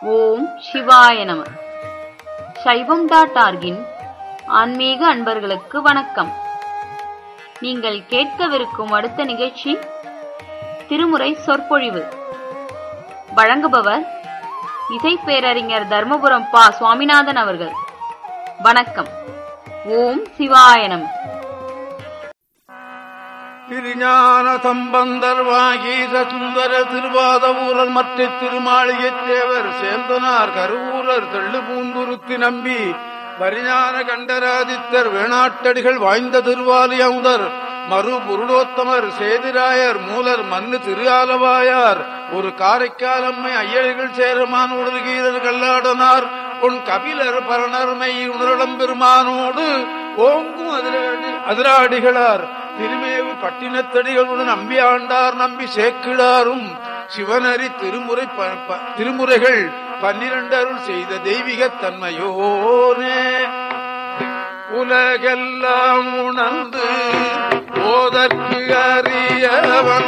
ஓம் சிவாய நம சைவம் டாட் ஆர்கின் ஆன்மீக அன்பர்களுக்கு வணக்கம் நீங்கள் கேட்கவிருக்கும் அடுத்த நிகழ்ச்சி திருமுறை சொற்பொழிவு வழங்குபவர் இசை பேரறிஞர் தர்மபுரம் பா சுவாமிநாதன் அவர்கள் வணக்கம் ஓம் சிவாய நம திருஞான சம்பந்தர் வாகீத சுந்தர திருவாத ஊரர் மற்ற திருமாளிகைத் தேவர் சேந்தனார் கருவூரர் தெள்ளு பூந்துருத்தி நம்பி பரிஞான கண்டராதித்தர் வேணாட்டடிகள் வாய்ந்த திருவாலியமுதர் மறு புருடோத்தமர் சேதிராயர் மூலர் மண்ணு திரு ஆலவாயார் ஒரு காரைக்காலம்மை ஐயர்கள் சேரமான் உடது கீரர் கல்லாடனார் உன் கபிலர் பரணர்மை உணரிடம் பெருமானோடு ஓங்கும் அதிராடி அதிராடிகளார் திருமேவு பட்டினத்தடிகளுடன் நம்பி ஆண்டார் நம்பி சேக்கிடாரும் சிவனரி திருமுறை ப- ப- திருமுறைகள் பன்னிரண்டு அருள் செய்த தெய்வீக தன்மையோனே உலகெல்லாம் உணர்ந்து ஓதற்கு அறியவன்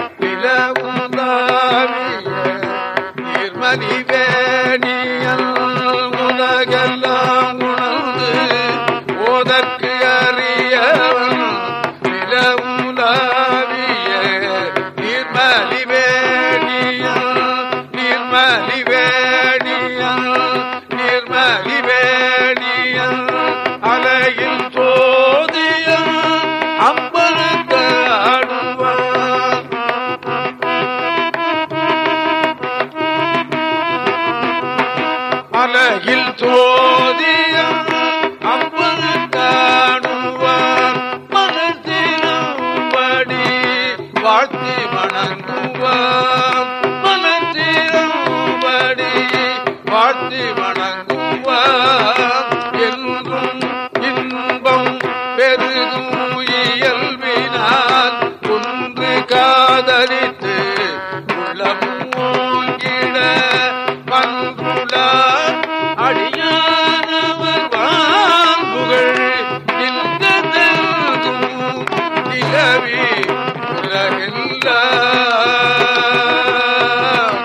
நிலவுந்தாவிய நீர்மதி வேணியல் உலகெல்லாம் உணர்ந்து ஓதற்கு அறியவன் நிலவுலாவிய நீர்மலி வேணியல் நீர்மலி வேணியல் நீர்மலி வேணியல் அலையில் சோதியம் அம்பலத்த ஆடுவான் அலகில் சோதியம் அம்பலத்தாடுவான் மனத்திரும்படி வாழ்த்தி வணங்குவான் மனத்திரும்படி வாழ்த்தி வணங்குவான் என்றும் இன்பம் பெருகும் இயல்பினால் குன்று காதலித்து உள்ளமும் ஓங்கிட பண்புளார் அடியானவர் வாங்குகள் நின்றதும் நிலவி உலகெல்லாம்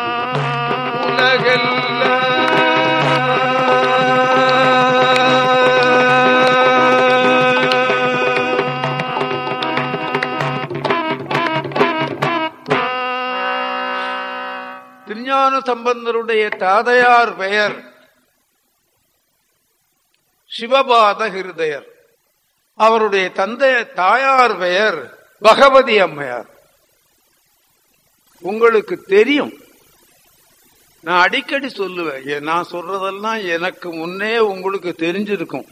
உலகெல்லாம் திருஞான சம்பந்தருடைய தாதையார் பெயர் சிவபாத ஹிருதயர் அவருடைய தந்தை தாயார் பெயர் பகவதி அம்மையார் உங்களுக்கு தெரியும் நான் அடிக்கடி சொல்லுவேன் ஏ- நான் சொல்றதெல்லாம் எனக்கு முன்னே உங்களுக்கு தெரிஞ்சிருக்கும்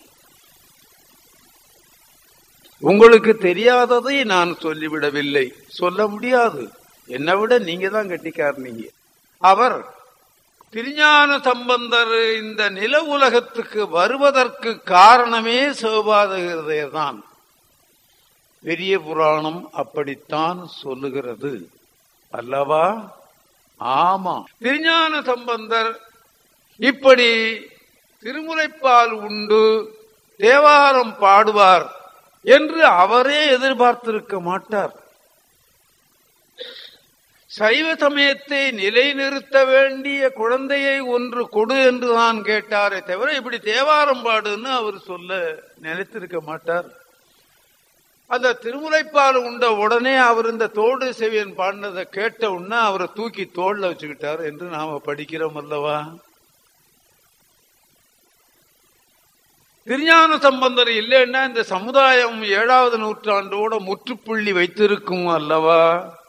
உங்களுக்கு தெரியாததை நான் சொல்லிவிடவில்லை சொல்ல முடியாது என்னை விட நீங்க தான் கட்டிக்காரனீங்க அவர் திருஞான சம்பந்தர் இந்த நில உலகத்துக்கு வருவதற்கு காரணமே சிவபாதகிருதயர் தான் பெரிய புராணம் அப்படித்தான் சொல்லுகிறது அல்லவா ஆமா திருஞான சம்பந்தர் இப்படி திருமுறைப்பால் உண்டு தேவாரம் பாடுவார் என்று அவரே எதிர்பார்த்திருக்க மாட்டார் சைவ சமயத்தை நிலைநிறுத்த வேண்டிய குழந்தையை ஒன்று கொடு என்று தான் கேட்டாரே தவிர இப்படி தேவாரம் பாடுன்னு அவர் சொல்ல நினைத்திருக்க மாட்டார் அந்த திருமுறைப்பால் உண்ட உடனே அவர் இந்த தோடு செவியன் பாடினதை கேட்ட உடனே அவரை தூக்கி தோல்ல வச்சுக்கிட்டார் என்று நாம படிக்கிறோம் அல்லவா திருஞான சம்பந்தர் இல்லைன்னா இந்த சமுதாயம் ஏழாவது நூற்றாண்டோட முற்றுப்புள்ளி வைத்திருக்கும் அல்லவா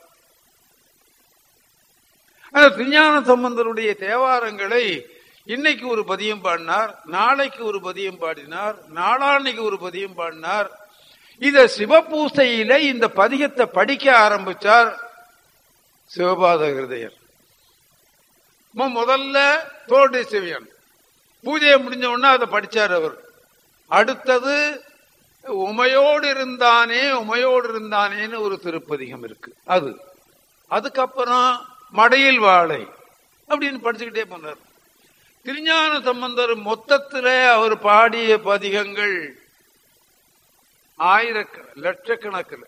அந்த திருஞான சம்பந்தருடைய தேவாரங்களை இன்னைக்கு ஒரு பதியம் பாடினார் நாளைக்கு ஒரு பதியம் பாடினார் நாளான்னைக்கு ஒரு பதியம் பாடினார் இத சிவபூசையில இந்த பதிகத்தை படிக்க ஆரம்பிச்சார் சிவபாத ஹிருதயர் மு- முதல்ல தோடு சிவியன் பூஜையை முடிஞ்ச உடனே அதை படிச்சார் அவர் அடுத்தது உமையோடு இருந்தானே உமையோடு இருந்தானேன்னு ஒரு திருப்பதிகம் இருக்கு அது அதுக்கப்புறம் மடையில் வாழை அப்படின்னு படிச்சுக்கிட்டே போனார் திருஞான சம்பந்தர் மொத்தத்துல அவர் பாடிய பதிகங்கள் ஆயிரக்க லட்சக்கணக்கில்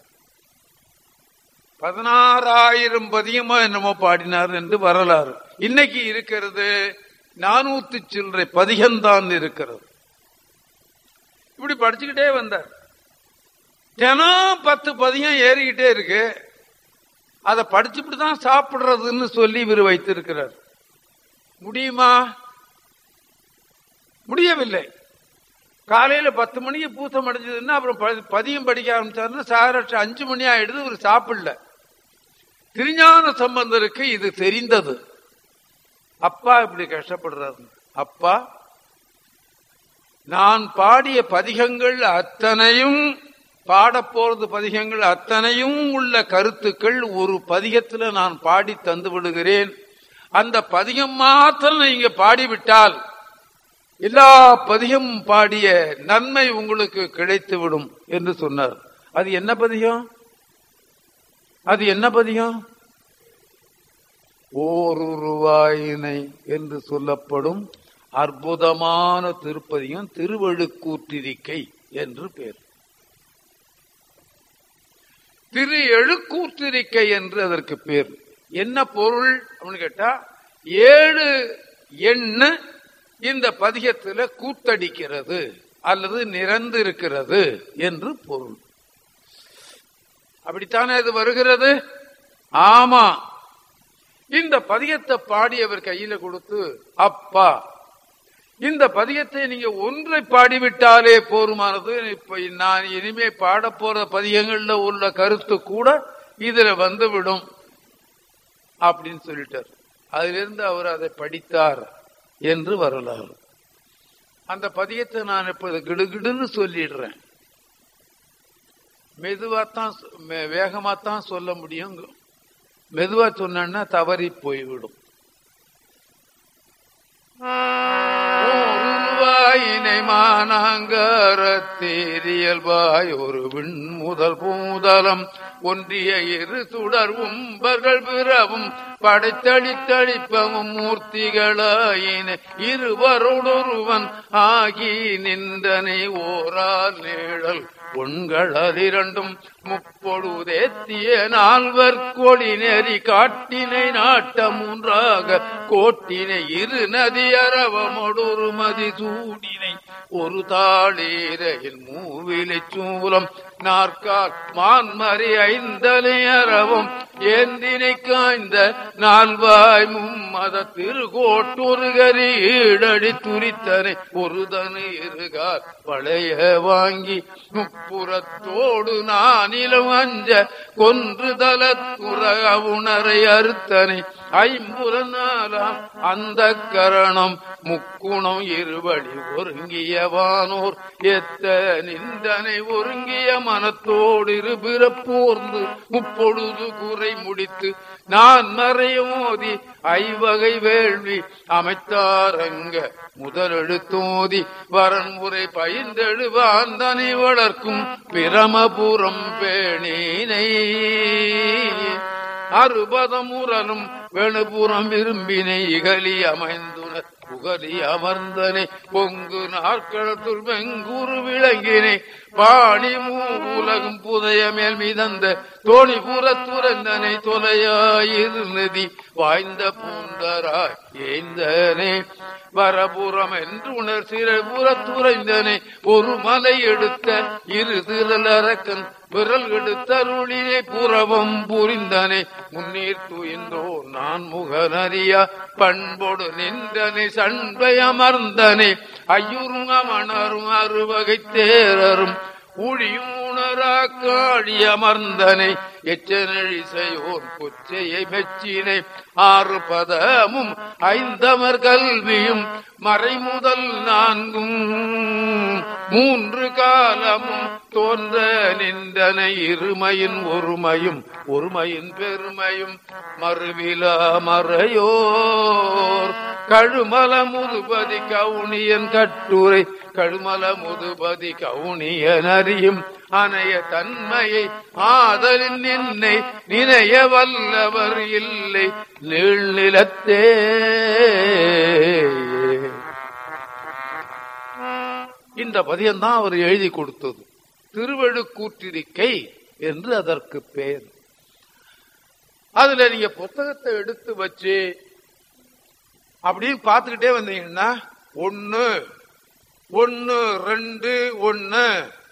பதினாறாயிரம் பதியமா என்னமோ பாடினார் என்று வரலாறு இன்னைக்கு இருக்கிறது நானூத்தி சில்லறை பதிகம்தான் இருக்கிறது இப்படி படிச்சுக்கிட்டே வந்தார் தினம் பத்து பதிகம் ஏறிக்கிட்டே இருக்கு அதை படிச்சுட்டு தான் சாப்பிடுறதுன்னு சொல்லி இவர் வைத்திருக்கிறார் முடியுமா முடியவில்லை காலையில பத்து மணிக்கு பூத்தம் அடைஞ்சதுன்னா அப்புறம் ப- பதியம் படிக்க ஆரம்பிச்சாருன்னா சாரட்சி அஞ்சு மணி ஆயிடுது இவர் சாப்பிடல திருஞான சம்பந்தருக்கு இது தெரிந்தது அப்பா இப்படி கஷ்டப்படுறாரு அப்பா நான் பாடிய பதிகங்கள் அத்தனையும் பாடப் போறது பதிகங்கள் அத்தனையும் உள்ள கருத்துக்கள் ஒரு பதிகத்துல நான் பாடி தந்து விடுகிறேன் அந்த பதிகம் மாத்திரம் நீங்க பாடிவிட்டால் எல்லா பதிகமும் பாடிய நன்மை உங்களுக்கு கிடைத்துவிடும் என்று சொன்னார் அது என்ன பதிகம் அது என்ன பதிகம் ஓருருவாயினை என்று சொல்லப்படும் அற்புதமான திருப்பதிகம் திருவழுக்கூற்றிரிக்கை என்று பேர் திரு எழுக்கூற்றிரிக்கை என்று அதற்கு பேர் என்ன பொருள் அப்படின்னு கேட்டா ஏழு எண்ணு இந்த பதிகத்துல கூத்தடிக்கிறது அல்லது நிறந்து இருக்கிறது என்று பொருள் அப்படித்தானே அது வருகிறது ஆமா இந்த பதிகத்தை பாடி அவர் கையில கொடுத்து அப்பா இந்த பதிகத்தை நீங்க ஒன்றை பாடிவிட்டாலே போருமானது இப்ப நான் இனிமே பாட போற பதிகங்கள்ல உள்ள கருத்து கூட இதுல வந்துவிடும் அப்படின்னு சொல்லிட்டார் அதிலிருந்து அவர் அதை படித்தார் என்று வரலாறு அந்த பதியத்தை நான் இப்ப கிடுகிடுன்னு சொல்லிடுறேன் மெதுவாத்தான் சொ- மே- வேகமாத்தான் சொல்ல முடியும் மெதுவா சொன்னா தவறி போய்விடும் உருவாயினை மானாங்கரத்தேரியல்பாய் ஒரு விண் முதல் பூதலம் ஒன்றிய இரு சுடர் உம்பர்கள் பிறவும் படைத்தளித்தளிப்பவும் மூர்த்திகளாயின இருவரோடொருவன் ஆகி நின்றனை ஓரால் நிழல் உண்கள் அதிரண்டும் முப்பொழுதேத்திய நால்வர் கொடி நெறி காட்டினை நாட்ட மூன்றாக கோட்டினை இரு நதி அரவமொடொரு மதி சூடினை ஒரு தாளீரையில் மூவிலை சூலம் நாற்கால் மான்மறி ஐந்தலை அரவம் ஏந்தினை காய்ந்த நால்வாய் மும்மத திருகோட்டொருகரி ஈடடி துரித்தனை ஒரு தனு இருகார் பழைய வாங்கி முப்புறத்தோடு நானிலம் அஞ்ச கொன்று தலத்துற உணரை அறுத்தனை ஐம்புறநாளாம் அந்த கரணம் முக்குணம் இருவழி ஒருங்கியவானோர் எத்த நின்றனை ஒருங்கிய மனத்தோடு இருபிறப்போர்ந்து முப்பொழுது குறை முடித்து நான் மறையோதி ஐவகை வேள்வி அமைத்தாரங்க முதலெழுத்தோதி வரன்முறை பயின்றெழுவான் தனி வளர்க்கும் பிரமபுரம் பேணினை அறுபதமுரனும் வெணுபுறம் விரும்பினை இகலி அமைந்துனர் புகலி அமர்ந்தனை பொங்கு நாற்களத்துள் வெங்குரு விளங்கினை பாணி மூலகும் புதைய மேல் மிதந்த தோணி புறத்துறந்தனை தொலையாயிரு நதி வாய்ந்த பூந்தராய் ஏந்தனே வரபுறம் என்று உணர் சிறபுறத்துறைந்தனை ஒரு மலை எடுத்த இரு திரள் அரக்கன் விரல் எடுத்தருளினை புறவம் புரிந்தனை முன்னீர் துயின்றோ நான் முகனறியா பண்பொடு நின்றனை சண்பை அமர்ந்தனை ஐயுறும் அமணரும் அறுவகை தேரரும் ஊழியும் உணரா காழி அமர்ந்தனை எச்சனழிசையோர் கொச்சையை மெச்சினை ஆறு பதமும் ஐந்தமர் கல்வியும் மறைமுதல் நான்கும் மூன்று காலமும் தோன்ற நின்றன இருமையின் ஒருமையும் ஒருமையின் பெருமையும் மறுவிலா மறையோர் கழுமல முதுபதி கவுனியன் கட்டுரை கழுமல முதுபதி கவுனியன் அறியும் அணைய தன்மையை ஆதலின் என்னை நினைய வல்லவர் இல்லை நீழ்நிலத்தே இந்த பதியம்தான் அவர் எழுதி கொடுத்தது திருவழுக்கூற்றிருக்கை என்று அதற்கு பெயர் அதுல நீங்க புத்தகத்தை எடுத்து வச்சு அப்படின்னு பார்த்துக்கிட்டே வந்தீங்கன்னா ஒன்னு ஒன்னு ரெண்டு ஒன்னு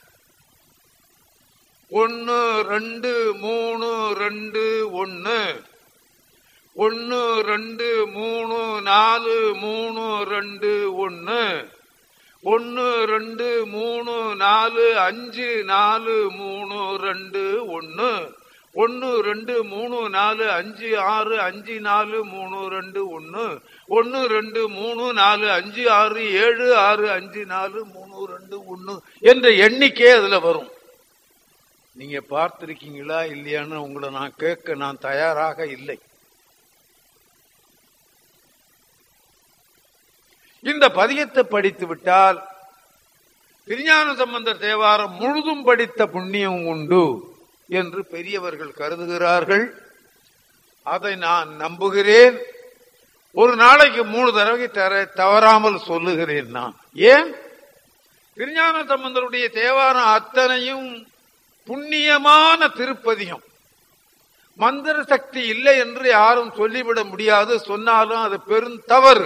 ஒன்னு ரெண்டு மூணு ரெண்டு ஒன்னு ஒன்னு ரெண்டு மூணு நாலு மூணு ரெண்டு ஒன்னு ஒன்னு ரெண்டு மூணு நாலு அஞ்சு நாலு மூணு ரெண்டு ஒன்னு ஒன்னு ரெண்டு மூணு நாலு அஞ்சு ஆறு அஞ்சு நாலு மூணு ரெண்டு ஒன்னு ஒன்னு ரெண்டு மூணு நாலு அஞ்சு ஆறு ஏழு ஆறு அஞ்சு நாலு மூணு ரெண்டு ஒன்னு என்ற எண்ணிக்கை அதுல வரும் நீங்க பார்த்திருக்கீங்களா இல்லையான்னு உங்களை நான் கேட்க நான் தயாராக இல்லை இந்த பதியத்தை படித்து விட்டால் திருஞான சம்பந்தர் தேவாரம் முழுதும் படித்த புண்ணியம் உண்டு என்று பெரியவர்கள் கருதுகிறார்கள் அதை நான் நம்புகிறேன் ஒரு நாளைக்கு மூணு தடவை தர தவறாமல் சொல்லுகிறேன் நான் ஏன் திருஞான சம்பந்தருடைய தேவாரம் அத்தனையும் புண்ணியமான திருப்பதியம் மந்திர சக்தி இல்லை என்று யாரும் சொல்லிவிட முடியாது சொன்னாலும் அது பெரும் தவறு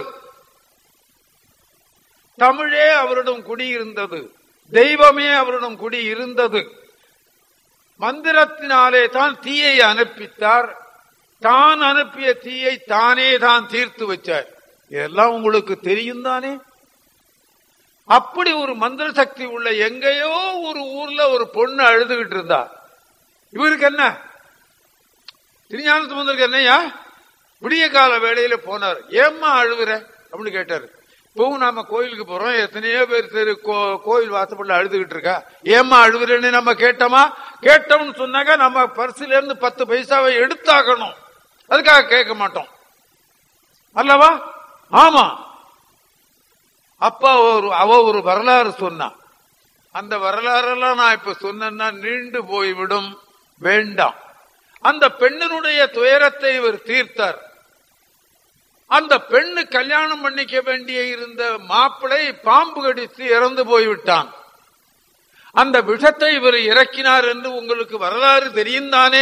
தமிழே அவரிடம் குடியிருந்தது தெய்வமே அவரிடம் குடியிருந்தது மந்திரத்தினாலே தான் தீயை அனுப்பித்தார் தான் அனுப்பிய தீயை தானே தான் தீர்த்து வச்சார் இதெல்லாம் உங்களுக்கு தெரியும் தானே அப்படி ஒரு மந்திர சக்தி உள்ள எங்கேயோ ஒரு ஊர்ல ஒரு பொண்ணு அழுதுகிட்டு இருந்தா இவருக்கு என்ன திருஞான சம்பந்தருக்கு என்னையா விடிய கால வேளையில போனார் ஏம்மா அழுகுற அப்படின்னு கேட்டாரு இப்பவும் நாம கோயிலுக்கு போறோம் எத்தனையோ பேர் தெரு கோ- கோயில் வாசப்படல அழுதுகிட்டு இருக்கா ஏம்மா அழுகுறேன்னு நம்ம கேட்டோமா கேட்டோம்னு சொன்னாக்க நம்ம பர்சுல இருந்து பத்து பைசாவை எடுத்தாகணும் அதுக்காக கேட்க மாட்டோம் அல்லவா ஆமா அப்பா ஒரு அவ ஒரு வரலாறு சொன்னா அந்த வரலாறெல்லாம் நான் இப்ப சொன்னேன்னா நீண்டு போய்விடும் வேண்டாம் அந்த பெண்ணினுடைய துயரத்தை இவர் தீர்த்தார் அந்த பெண்ணு கல்யாணம் பண்ணிக்க வேண்டிய இருந்த மாப்பிளை பாம்பு கடித்து இறந்து போய்விட்டான் அந்த விஷத்தை இவர் இறக்கினார் என்று உங்களுக்கு வரலாறு தெரியும் தானே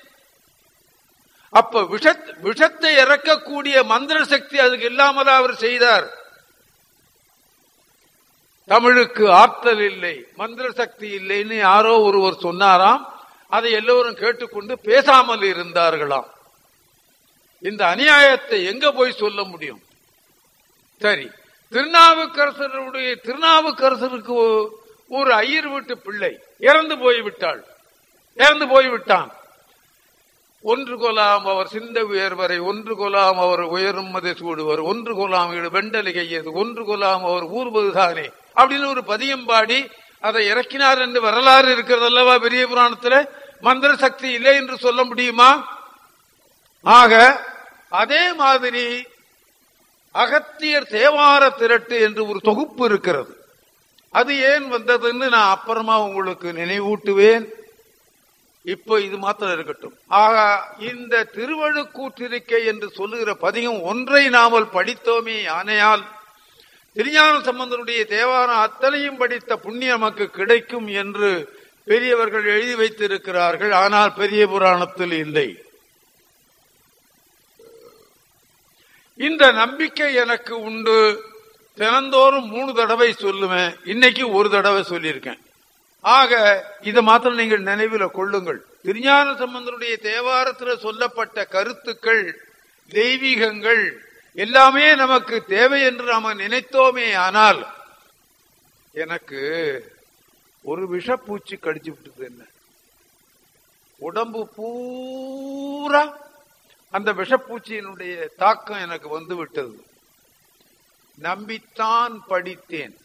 அப்ப விஷ விஷத்தை இறக்கக்கூடிய மந்திர சக்தி அதுக்கு இல்லாமலா அவர் செய்தார் தமிழுக்கு ஆற்றல் இல்லை மந்திர சக்தி இல்லைன்னு யாரோ ஒருவர் சொன்னாராம் அதை எல்லோரும் கேட்டுக்கொண்டு பேசாமல் இருந்தார்களாம் இந்த அநியாயத்தை எங்க போய் சொல்ல முடியும் சரி திருநாவுக்கரசருடைய திருநாவுக்கரசருக்கு ஒ- ஒரு ஐயர் வீட்டு பிள்ளை இறந்து போய்விட்டாள் இறந்து போய்விட்டான் ஒன்று கொலாம் அவர் சிந்த உயர்வரை ஒன்று கொலாம் அவர் உயரும் மதை சூடுவர் ஒன்று கொலாம் இடு வெண்டலை கையது ஒன்று கொலாம் அவர் ஊர்வதுதானே அப்படின்னு ஒரு பதியம் பாடி அதை இறக்கினார் என்று வரலாறு இருக்கிறது அல்லவா பெரிய புராணத்துல மந்திர சக்தி இல்லை என்று சொல்ல முடியுமா ஆக அதே மாதிரி அகத்தியர் தேவார திரட்டு என்று ஒரு தொகுப்பு இருக்கிறது அது ஏன் வந்ததுன்னு நான் அப்புறமா உங்களுக்கு நினைவூட்டுவேன் இப்ப இது மாத்திரம் இருக்கட்டும் ஆக இந்த திருவழுக்கூற்றிருக்கை என்று சொல்லுகிற பதிகம் ஒன்றை நாமல் படித்தோமே ஆனையால் திருஞான சம்பந்தருடைய தேவாரம் அத்தனையும் படித்த புண்ணியம் நமக்கு கிடைக்கும் என்று பெரியவர்கள் எழுதி வைத்திருக்கிறார்கள் ஆனால் பெரிய புராணத்தில் இல்லை இந்த நம்பிக்கை எனக்கு உண்டு தினந்தோறும் மூணு தடவை சொல்லுவேன் இன்னைக்கு ஒரு தடவை சொல்லியிருக்கேன் ஆக இதை மாத்திரம் நீங்கள் நினைவில் கொள்ளுங்கள் திருஞான சம்பந்தருடைய தேவாரத்தில் சொல்லப்பட்ட கருத்துக்கள் தெய்வீகங்கள் எல்லாமே நமக்கு தேவை என்று நாம நினைத்தோமே ஆனால் எனக்கு ஒரு விஷப்பூச்சி கடிச்சு விட்டது என்ன உடம்பு பூரா அந்த விஷப்பூச்சியினுடைய தாக்கம் எனக்கு வந்து விட்டது நம்பித்தான் படித்தேன்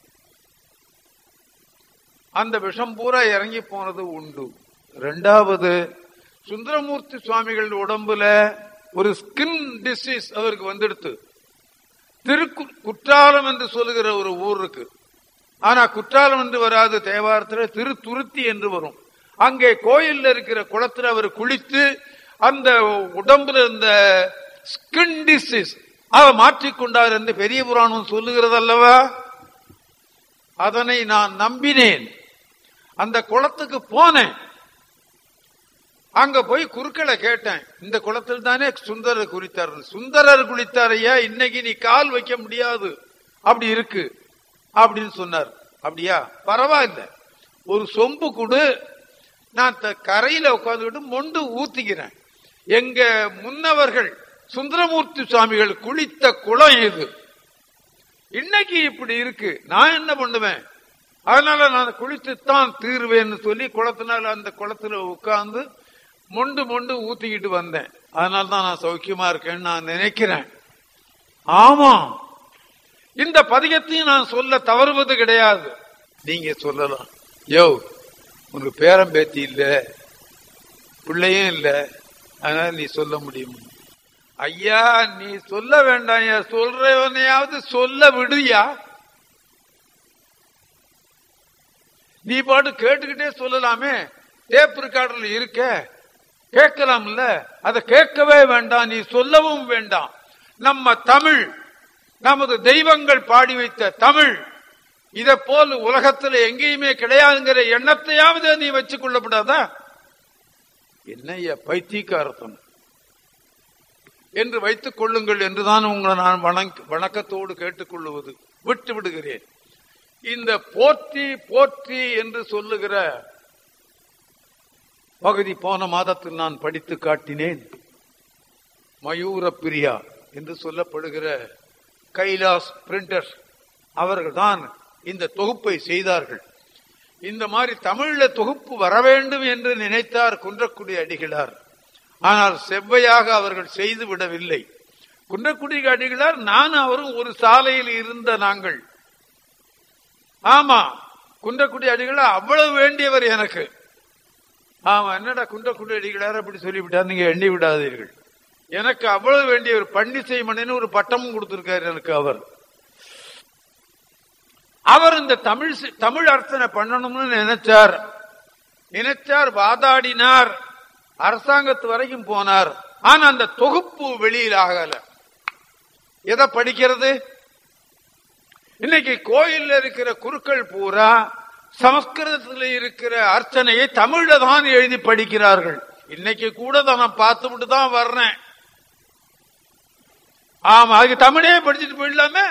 அந்த விஷம் பூரா இறங்கி போனது உண்டு ரெண்டாவது சுந்தரமூர்த்தி சுவாமிகள் உடம்புல ஒரு ஸ்கின் டிசீஸ் அவருக்கு வந்துடுத்து திருக்கு குற்றாலம் என்று சொல்லுகிற ஒரு ஊர் இருக்கு ஆனா குற்றாலம் என்று வராது தேவாரத்துல திருத்துருத்தி என்று வரும் அங்கே கோயில்ல இருக்கிற குளத்துல அவர் குளித்து அந்த உடம்புல இருந்த ஸ்கின் டிசீஸ் அதை மாற்றிக்கொண்டார் என்று பெரிய புராணம் சொல்லுகிறது அல்லவா அதனை நான் நம்பினேன் அந்த குளத்துக்கு போனேன் அங்க போய் குறுக்களை கேட்டேன் இந்த குளத்தில் தானே சுந்தரர் குளித்தார் சுந்தரர் குளித்தார் ஐயா இன்னைக்கு நீ கால் வைக்க முடியாது அப்படி இருக்கு அப்படின்னு சொன்னார் அப்படியா பரவாயில்ல ஒரு சொம்பு கொடு நான் த- கரையில உட்கார்ந்துக்கிட்டு மொண்டு ஊத்திக்கிறேன் எங்க முன்னவர்கள் சுந்தரமூர்த்தி சுவாமிகள் குளித்த குளம் இது இன்னைக்கு இப்படி இருக்கு நான் என்ன பண்ணுவேன் அதனால நான் குளித்துத்தான் தீர்வேன்னு சொல்லி குளத்தினால அந்த குளத்துல உட்கார்ந்து மொண்டு மொண்டு ஊத்திக்கிட்டு வந்தேன் அதனால தான் நான் சௌக்கியமா இருக்கேன்னு நான் நினைக்கிறேன் ஆமா இந்த பதிகத்தையும் நான் சொல்ல தவறுவது கிடையாது நீங்க சொல்லலாம் யோ உனக்கு பேரம் பேத்தி இல்ல பிள்ளையும் இல்ல அதனால நீ சொல்ல முடியும் ஐயா நீ சொல்ல வேண்டாம் ஐயா சொல்றவனையாவது சொல்ல விடுயா நீ பாட்டு கேட்டுக்கிட்டே சொல்லலாமே டேப் ரெக்கார்டர்ல இருக்க கேட்கலாம்ல அதை கேட்கவே வேண்டாம் நீ சொல்லவும் வேண்டாம் நம்ம தமிழ் நமது தெய்வங்கள் பாடி வைத்த தமிழ் இதை போல் உலகத்துல எங்கேயுமே கிடையாதுங்கிற எண்ணத்தையாவது நீ வச்சுக் கொள்ளப்படாதா என்னையா பைத்தியக்காரத்தனம் என்று வைத்துக் கொள்ளுங்கள் என்றுதான் உங்களை நான் வணங்க- வணக்கத்தோடு கேட்டுக்கொள்ளுவது விட்டு விடுகிறேன் இந்த போற்றி போற்றி என்று சொல்லுகிற பகுதி போன மாதத்தில் நான் படித்து காட்டினேன் மயூர பிரியா என்று சொல்லப்படுகிற கைலாஸ் பிரிண்டர் அவர்கள்தான் இந்த தொகுப்பை செய்தார்கள் இந்த மாதிரி தமிழ்ல தொகுப்பு வர வேண்டும் என்று நினைத்தார் குன்றக்குடி அடிகளார் ஆனால் செவ்வையாக அவர்கள் செய்து விடவில்லை குன்றக்குடி அடிகளார் நான் அவரும் ஒரு சாலையில் இருந்த நாங்கள் ஆமா குன்றக்குடி அடிகளார் அவ்வளவு வேண்டியவர் எனக்கு ஆமா என்னடா குன்றக்குடி அடிகளார் அப்படி சொல்லிவிட்டார் நீங்க எண்ணி விடாதீர்கள் எனக்கு அவ்வளவு வேண்டியவர் பன்னிசை மணின்னு ஒரு பட்டமும் கொடுத்திருக்காரு எனக்கு அவர் அவர் இந்த தமிழ் சி- தமிழ் அர்ச்சனை பண்ணணும்னு நினைச்சார் நினைச்சார் வாதாடினார் அரசாங்கத்து வரைக்கும் போனார் ஆனா அந்த தொகுப்பு வெளியில் ஆகல எதை படிக்கிறது இன்னைக்கு கோயில்ல இருக்கிற குருக்கள் பூரா சமஸ்கிருதத்தில் இருக்கிற அர்ச்சனையை தமிழ்ல தான் எழுதி படிக்கிறார்கள் இன்னைக்கு கூட தான் நான் பார்த்துவிட்டு தான் வர்றேன் ஆமா அதுக்கு தமிழே படிச்சுட்டு போயிடலாமே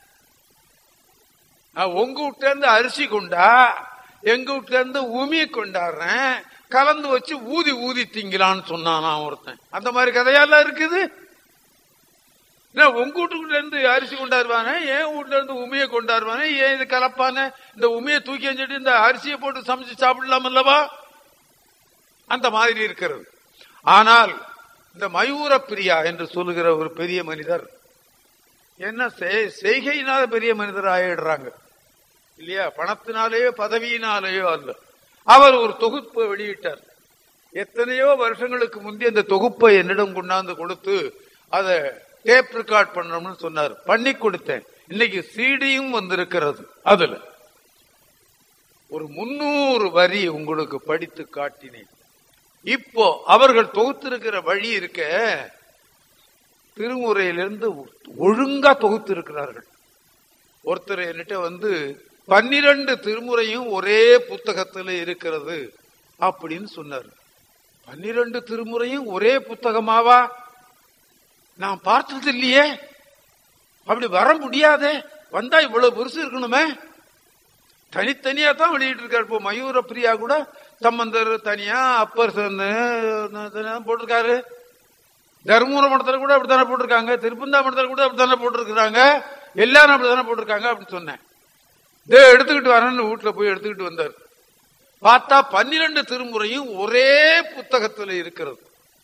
நான் உங்க வீட்டுல இருந்து அரிசி கொண்டா எங்க வீட்டுல இருந்து உமி கொண்டாடுறேன் கலந்து வச்சு ஊதி ஊதி திங்கலான்னு சொன்னான் நான் ஒருத்தன் அந்த மாதிரி கதையெல்லாம் இருக்குது என்ன, உங்க வீட்டுக்குள்ள இருந்து அரிசி கொண்டாடுவானே என் வீட்டுல இருந்து உமியை கொண்டாடுவானே ஏன் இது கலப்பானே இந்த உமியை தூக்கி எஞ்சிட்டு இந்த அரிசியை போட்டு சமைச்சு சாப்பிடலாம் அல்லவா அந்த மாதிரி இருக்கிறது ஆனால் இந்த மயூர பிரியா என்று சொல்லுகிற ஒரு பெரிய மனிதர் என்ன செய்- செய்கையினால பெரிய மனிதர் ஆயிடுறாங்க இல்லையா பணத்தினாலேயோ பதவியினாலேயோ அல்ல அவர் ஒரு தொகுப்பு வெளியிட்டார் எத்தனையோ வருஷங்களுக்கு முந்தைய அந்த தொகுப்பை என்னிடம் கொண்டாந்து கொடுத்து அதை டேப் ரெக்கார்ட் பண்ணணும்னு சொன்னார் பண்ணி கொடுத்தேன் இன்னைக்கு சிடியும் வந்திருக்கிறது அதுல ஒரு முன்னூறு வரி உங்களுக்கு படித்து காட்டினேன் இப்போ அவர்கள் தொகுத்திருக்கிற வழி இருக்க திருமுறையிலிருந்து ஒழுங்கா தொகுத்து இருக்கிறார்கள் ஒருத்தர் என்கிட்ட வந்து பன்னிரண்டு திருமுறையும் ஒரே புத்தகத்துல இருக்கிறது அப்படின்னு சொன்னார் பன்னிரண்டு திருமுறையும் ஒரே புத்தகமாவா நான் பார்த்தது இல்லையே அப்படி வர முடியாதே வந்தா இவ்வளவு பெருசு இருக்கணுமே தனித்தனியா தான் வெளியிட்டு இருக்காரு இப்போ மயூர பிரியா கூட சம்பந்தர் தனியா அப்பர் சன்னு தனியா போட்டிருக்காரு தருமபுர மடத்துல கூட அப்படித்தானே போட்டிருக்காங்க திருப்பந்தா மடத்துல கூட அப்படித்தானே போட்டிருக்கிறாங்க எல்லாரும் அப்படித்தானே போட்டிருக்காங்க அப்படின்னு சொன்னேன் இதே எடுத்துக்கிட்டு வரேன்னு வீட்டுல போய் எடுத்துக்கிட்டு வந்தார் பார்த்தா பன்னிரண்டு திருமுறையும் ஒரே புத்தகத்துல இருக்கிறது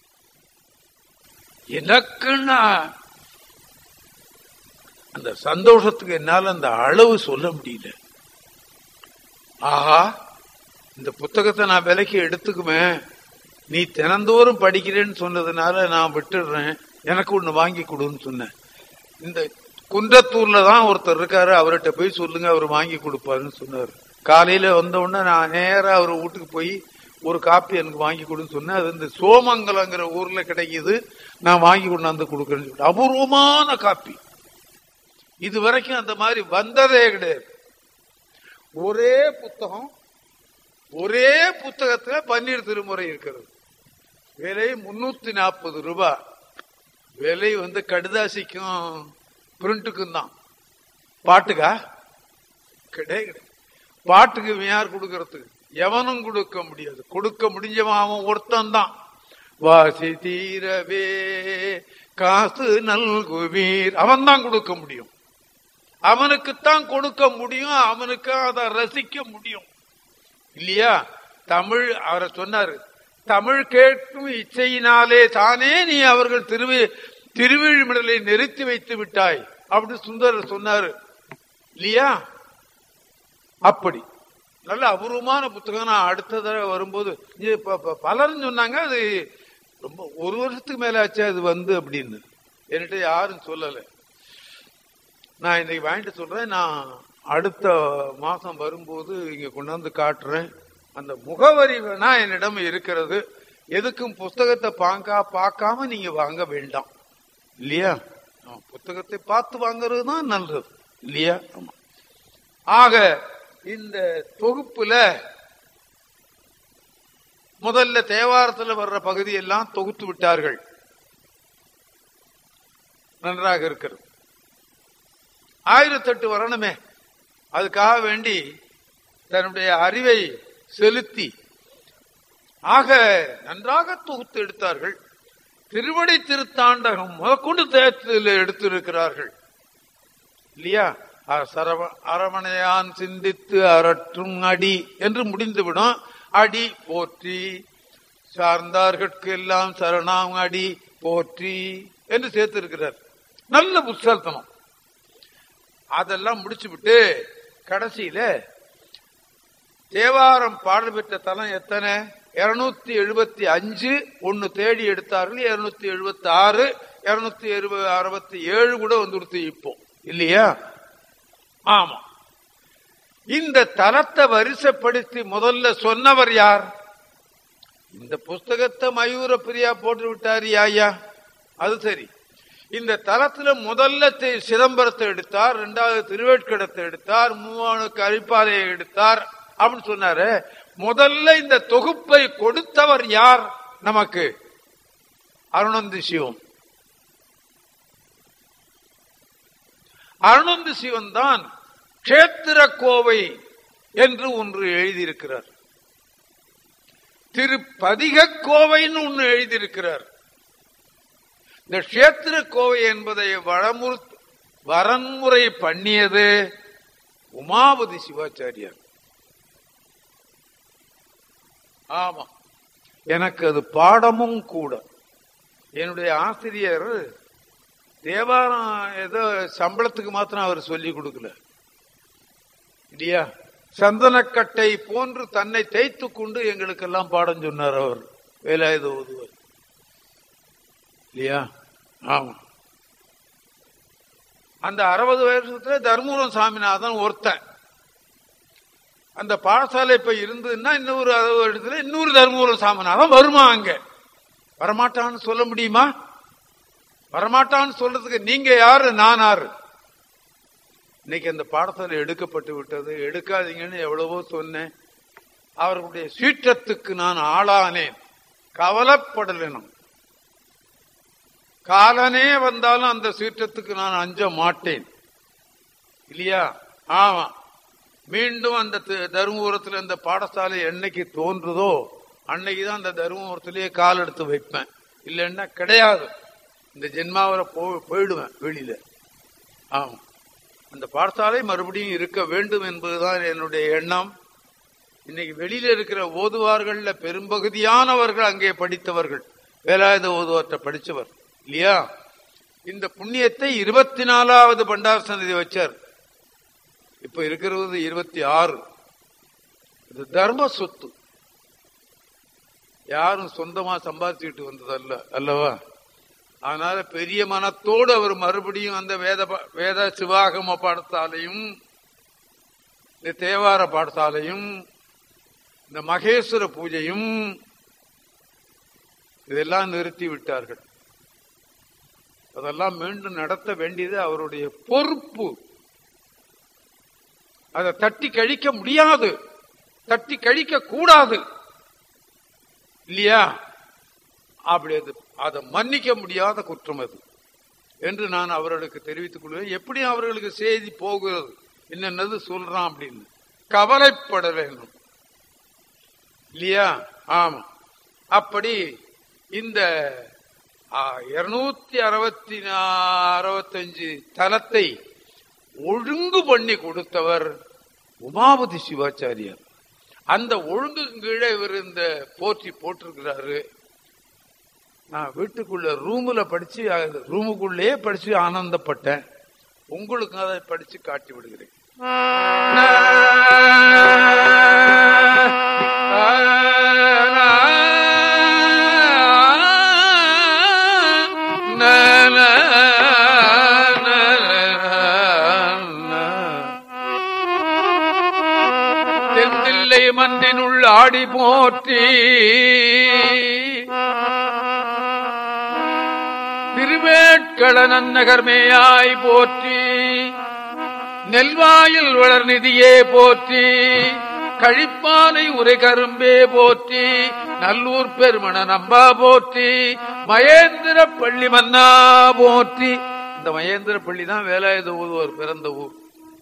எனக்குன்னா அந்த சந்தோஷத்துக்கு என்னால அந்த அளவு சொல்ல முடியல ஆஹா இந்த புத்தகத்தை நான் விலைக்கு எடுத்துக்குவேன் நீ தினந்தோறும் படிக்கிறேன்னு சொன்னதுனால நான் விட்டுடுறேன் எனக்கு ஒண்ணு வாங்கி கொடுன்னு சொன்னேன் இந்த குன்றத்தூர்ல தான் ஒருத்தர் இருக்காரு அவர்கிட்ட போய் சொல்லுங்க அவர் வாங்கி கொடுப்பாருன்னு சொன்னாரு காலையில வந்த உடனே நான் நேரா அவர் வீட்டுக்கு போய் ஒரு காப்பி எனக்கு வாங்கி கொடுன்னு சொன்னேன் அது இந்த சோமங்கலங்கிற ஊர்ல கிடைக்குது நான் வாங்கி கொண்டாந்து கொடுக்கறேன்னு சொல்லிட்டு அபூர்வமான காப்பி இது வரைக்கும் அந்த மாதிரி வந்ததே கிடையாது ஒரே புத்தகம் ஒரே புத்தகத்துல பன்னீர் திருமுறை இருக்கிறது விலை முன்னூத்தி நாற்பது ரூபாய் விலை வந்து கடுதாசிக்கும் பிரிண்ட்டுக்கும் தான் பாட்டுக்கா கிடையாது கிடையாது. பாட்டுக்கு இவன் யார் கொடுக்கறதுக்கு எவனும் கொடுக்க முடியாது கொடுக்க முடிஞ்சவன் அவன் ஒருத்தன் தான் வாசி தீரவே காசு நல்குவீர் அவன் தான் கொடுக்க முடியும் அவனுக்குத்தான் கொடுக்க முடியும் அவனுக்கு அதை ரசிக்க முடியும் இல்லையா தமிழ் அவரை சொன்னாரு தமிழ் கேட்கும் இச்சையினாலே தானே நீ அவர்கள் திருவி திருவிழிமிடலை நிறுத்தி வைத்து விட்டாய் அப்படி சுந்தரர் சொன்னாரு இல்லையா அப்படி நல்ல அபூர்வமான புத்தகம் நான் அடுத்த தடவை வரும்போது இது ப- ப- பலரும் சொன்னாங்க அது ரொம்ப ஒரு வருஷத்துக்கு மேல ஆச்சு அது வந்து அப்படின்னு என்கிட்ட யாரும் சொல்லல நான் இன்னைக்கு வாங்கிட்டு சொல்றேன் நான் அடுத்த மாசம் வரும்போது இங்க கொண்டாந்து காட்டுறேன் அந்த முகவரி வேணா என்னிடம் இருக்கிறது எதுக்கும் புஸ்தகத்தை பாங்க பார்க்காம நீங்க வாங்க வேண்டாம் இல்லையா ஆமா, புத்தகத்தை பார்த்து வாங்குறது தான் நல்லது இல்லையா ஆமா ஆக இந்த தொகுப்புல முதல்ல தேவாரத்துல வர்ற பகுதியெல்லாம் தொகுத்து விட்டார்கள் நன்றாக இருக்கிறது ஆயிரத்தெட்டு வரணுமே அதுக்காக வேண்டி தன்னுடைய அறிவை செலுத்தி ஆக நன்றாக தொகுத்து எடுத்தார்கள் திருவடி திருத்தாண்டகம் முதற்கொண்டு தேயத்தில் எடுத்திருக்கிறார்கள் இல்லையா அ- சரவ- அரவணையான் சிந்தித்து அரற்றும் அடி என்று முடிந்துவிடும் அடி போற்றி சார்ந்தார்கட்கு எல்லாம் சரணாம் அடி போற்றி என்று சேர்த்திருக்கிறார் நல்ல புத்தகத்தனம் அதெல்லாம் முடிச்சு விட்டு கடைசியில தேவாரம் பாடல் பெற்ற தலம் எத்தனை இருநூத்தி எழுபத்தி அஞ்சு ஒன்னு தேடி எடுத்தார்கள் இருநூத்தி எழுபத்தி ஆறு இருநூத்தி அறுபத்தி ஏழு கூட வந்துடுத்து இப்போ இல்லையா ஆமா இந்த தலத்தை வரிசைப்படுத்தி முதல்ல சொன்னவர் யார் இந்த புஸ்தகத்தை மயூர பிரியா போட்டு விட்டாரு ஐயா அது சரி இந்த தலத்துல முதல்ல தி- சிதம்பரத்தை எடுத்தார் இரண்டாவது திருவேட்கடத்தை எடுத்தார் மூவானுக்கு அரிப்பாதையை எடுத்தார் அப்படின்னு சொன்னாரு முதல்ல இந்த தொகுப்பை கொடுத்தவர் யார் நமக்கு அருணந்தி சிவம் அருணந்தி சிவன் தான் கஷேத்திர கோவை என்று ஒன்று எழுதியிருக்கிறார் திருப்பதிக கோவைன்னு ஒன்று எழுதியிருக்கிறார் இந்த கஷேத்திர கோவை என்பதை வடமுறு வரன்முறை பண்ணியது உமாபதி சிவாச்சாரியார் ஆமா எனக்கு அது பாடமும் கூட என்னுடைய ஆசிரியர் தேவாரம் ஏதோ சம்பளத்துக்கு மாத்திரம் அவர் சொல்லி கொடுக்கல இல்லையா சந்தனக்கட்டை போன்று தன்னை தேய்த்து கொண்டு எங்களுக்கெல்லாம் பாடம் சொன்னார் அவர் வேலாயுத ஓதுவர் இல்லையா ஆமா அந்த அறுபது வருஷத்துல தர்மபுரம் சாமிநாதன் ஒருத்தன் அந்த பாடசாலை இப்ப இருந்ததுன்னா இன்னொரு அறுபது வருடத்துல இன்னொரு தர்மபுரம் சாமிநாதன் வருமா அங்க வரமாட்டான்னு சொல்ல முடியுமா வரமாட்டான்னு சொல்றதுக்கு நீங்க யாரு நான் யாரு இன்னைக்கு அந்த பாடசாலை எடுக்கப்பட்டு விட்டது எடுக்காதீங்கன்னு எவ்வளவோ சொன்னேன் அவர்களுடைய சீற்றத்துக்கு நான் ஆளானேன் கவலைப்படலனும் காலனே வந்தாலும் அந்த சீற்றத்துக்கு நான் அஞ்ச மாட்டேன் இல்லையா ஆமா மீண்டும் அந்த தி- தருமபுரத்துல இந்த பாடசாலை என்னைக்கு தோன்றுதோ அன்னைக்கு தான் அந்த தருமபுரத்திலேயே கால் எடுத்து வைப்பேன் இல்லைன்னா கிடையாது இந்த ஜென்மாவில போ- போயிடுவேன் வெளியில ஆமா அந்த பாடசாலை மறுபடியும் இருக்க வேண்டும் என்பதுதான் என்னுடைய எண்ணம் இன்னைக்கு வெளியில இருக்கிற ஓதுவார்கள்ல பெரும்பகுதியானவர்கள் அங்கே படித்தவர்கள் வேலாயுத ஓதுவார்ட்ட படிச்சவர் இல்லையா இந்த புண்ணியத்தை இருபத்தி நாலாவது பண்டார சன்னதி வச்சார் இப்ப இருக்கிறது இருபத்தி ஆறு இது தர்ம சொத்து யாரும் சொந்தமா சம்பாதிச்சுட்டு வந்ததல்ல அல்லவா அதனால பெரிய மனத்தோடு அவர் மறுபடியும் அந்த வேத பா- வேத சிவாகம பாடசாலையும் இந்த தேவார பாடசாலையும் இந்த மகேஸ்வர பூஜையும் இதெல்லாம் நிறுத்தி விட்டார்கள் அதெல்லாம் மீண்டும் நடத்த வேண்டியது அவருடைய பொறுப்பு அதை தட்டி கழிக்க முடியாது தட்டி கழிக்க கூடாது இல்லையா அப்படி அது அதை மன்னிக்க முடியாத குற்றம் அது என்று நான் அவர்களுக்கு தெரிவித்துக் கொள்வேன் எப்படி அவர்களுக்கு செய்தி போகிறது என்னென்னது சொல்றான் அப்படின்னு கவலைப்பட வேண்டும் இல்லையா ஆமா அப்படி இந்த இருநூத்தி அறுபத்தி அறுபத்தஞ்சு தலத்தை ஒழுங்கு பண்ணி கொடுத்தவர் உமாபதி சிவாச்சாரியார் அந்த ஒழுங்கு கீழே இவர் இந்த போற்றி போட்டிருக்கிறாரு நான் வீட்டுக்குள்ள ரூம்ல படிச்சு ரூமுக்குள்ளேயே படிச்சு ஆனந்தப்பட்டேன் உங்களுக்கு அதை படிச்சு காட்டி விடுகிறேன் தென்தில்லை மன்றினுள் ஆடி போற்றி திருவேட்கள நன்னகர்மேயாய் போற்றி நெல்வாயில் வளர் நிதியே போற்றி கழிப்பானை உரை கரும்பே போற்றி நல்லூர் பெருமண நம்பா போற்றி மகேந்திர பள்ளி மன்னா போற்றி இந்த மகேந்திர பள்ளி தான் வேலாயுத ஊதுவர் பிறந்த ஊர்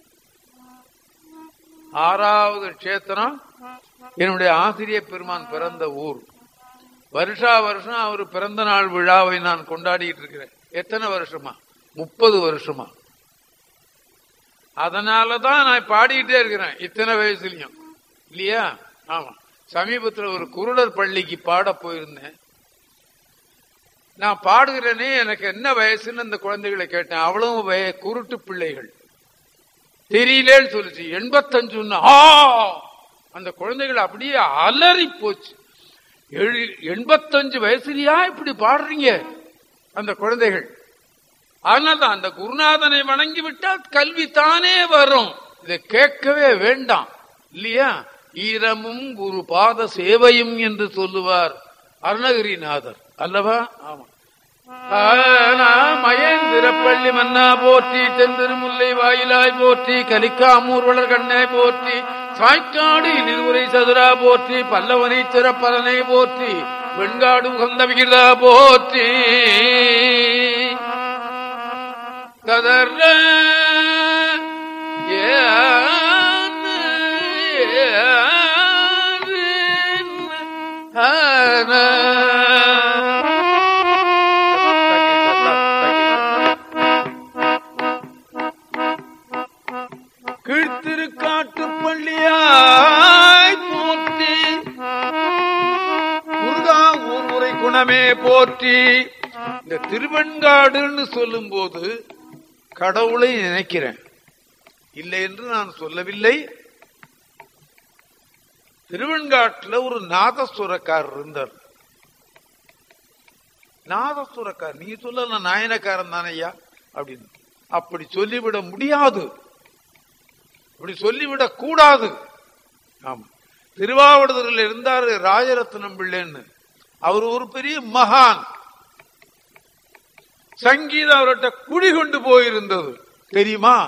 ஆறாவது கஷேத்திரம் என்னுடைய ஆசிரியர் பெருமான் பிறந்த ஊர் வருஷா வருஷம் அவர் பிறந்த நாள் விழாவை நான் கொண்டாடிட்டு இருக்கிறேன் எத்தனை வருஷமா முப்பது வருஷமா அதனாலதான் நான் பாடிக்கிட்டே இருக்கிறேன் இத்தனை வயசுலயும் இல்லையா ஆமா சமீபத்தில் ஒரு குருடர் பள்ளிக்கு பாட போயிருந்தேன் நான் பாடுகிறேனே எனக்கு என்ன வயசுன்னு அந்த குழந்தைகளை கேட்டேன் அவ்வளவு வய குருட்டு பிள்ளைகள் தெரியலேன்னு சொல்லிச்சு எண்பத்தஞ்சு அந்த குழந்தைகள் அப்படியே அலறி போச்சு எண்பத்தஞ்சு வயசுலயா இப்படி பாடுறீங்க அந்த குழந்தைகள் அதனால்தான் அந்த குருநாதனை வணங்கி விட்டால் கல்வி தானே வரும் இதை கேட்கவே வேண்டாம் இல்லையா ஈரமும் குரு பாத சேவையும் என்று சொல்லுவார் அருணகிரிநாதர் அல்லவா ஆமா மயந்திர பள்ளி மன்னா போற்றி தென்திருமுல்லை வாயிலாய் போற்றி கலிக்காமூர் வளர் கண்ணை போற்றி சாய்க்காடு இனிதுரை சதுரா போற்றி பல்லவனை சிறப்பலனை போற்றி வெண்காடு உகந்த விகிதா போற்றி கதற கீழ்த்திருக்காட்டு பள்ளியாய் போற்றி முருகா ஊர்முறை குணமே போற்றி இந்த திருவெண்காடுன்னு சொல்லும் போது கடவுளை நினைக்கிறேன் இல்லை என்று நான் சொல்லவில்லை திருவெண்காட்டுல ஒரு நாதஸ்வரக்காரர் இருந்தார் நாதஸ்வரக்கார் நீ சொல்ல நான் நாயனக்காரன் தானே ஐயா அப்படின்னு அப்படி சொல்லிவிட முடியாது அப்படி சொல்லிவிடக் கூடாது ஆமா திருவாவடுதுறையில் இருந்தாரு ராஜரத்னம் பிள்ளைன்னு அவர் ஒரு பெரிய மகான் சங்கீதம் அவர்கிட்ட குடி கொண்டு போயிருந்தது தெரியுமா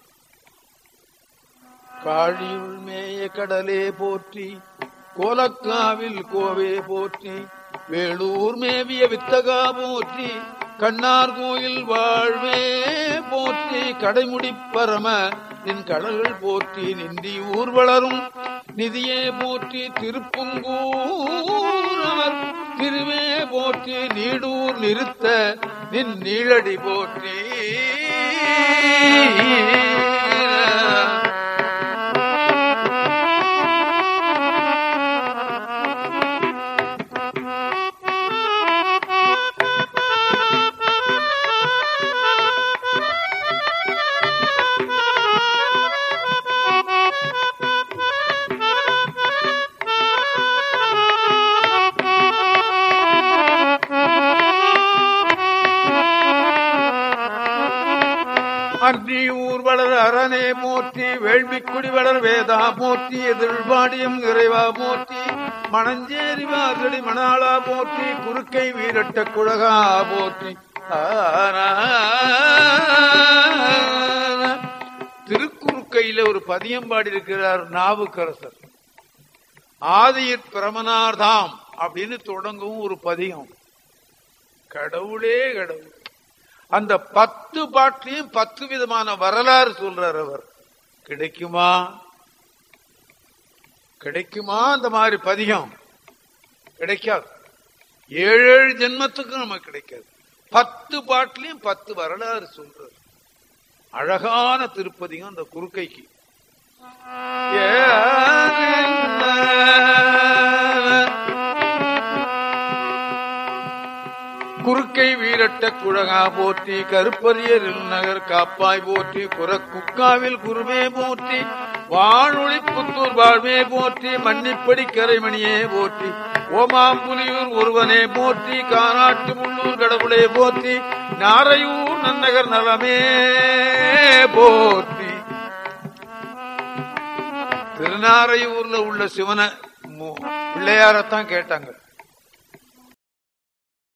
காழியுள் மேய கடலே போற்றி கோலக்காவில் கோவே போற்றி வேலூர் மேவிய வித்தகா போற்றி கண்ணார் கோயில் வாழ்வே போற்றி கடைமுடி பரம நின் கடல்கள் போற்றி நிந்தி ஊர் வளரும் நிதியே போற்றி திருப்புங்கூர் திருவே போற்றி நீடூர் நிறுத்த நின் நீழடி போற்றி அன்றி ஊர் வளர் அரணே போற்றி வேள்விக்குடி வளர் வேதா போற்றி எதிர்பாடியம் இறைவா போற்றி மணஞ்சேரி வாசடி மணாளா போற்றி குறுக்கை வீரட்ட குழகா போற்றி திருக்குறுக்கையில ஒரு பதியம் பாடி இருக்கிறார் நாவுக்கரசர் ஆதியிற் பிரமனார்தாம் அப்படின்னு தொடங்கவும் ஒரு பதியம் கடவுளே கடவுள் அந்த பத்து பாட்டிலையும் பத்து விதமான வரலாறு சொல்றார் அவர் கிடைக்குமா கிடைக்குமா அந்த மாதிரி பதிகம் கிடைக்காது ஏழு ஏழு ஜென்மத்துக்கும் நமக்கு கிடைக்காது பத்து பாட்டிலையும் பத்து வரலாறு சொல்றார் அழகான திருப்பதிகம் அந்த குறுக்கைக்கு குறுக்கை வீரட்ட குழகா போற்றி கருப்பரியர் நகர் காப்பாய் போற்றி குரக்குக்காவில் குருவே போற்றி வானொலி புத்தூர் வாழ்வே போற்றி மன்னிப்படி கரைமணியே போற்றி ஓமாம்புலியூர் ஒருவனே போற்றி காநாட்டு முள்ளூர் கடவுளே போற்றி நாரையூர் நன்னகர் நலமே போற்றி திருநாரையூர்ல உள்ள சிவனை மு- பிள்ளையாரத்தான் கேட்டாங்க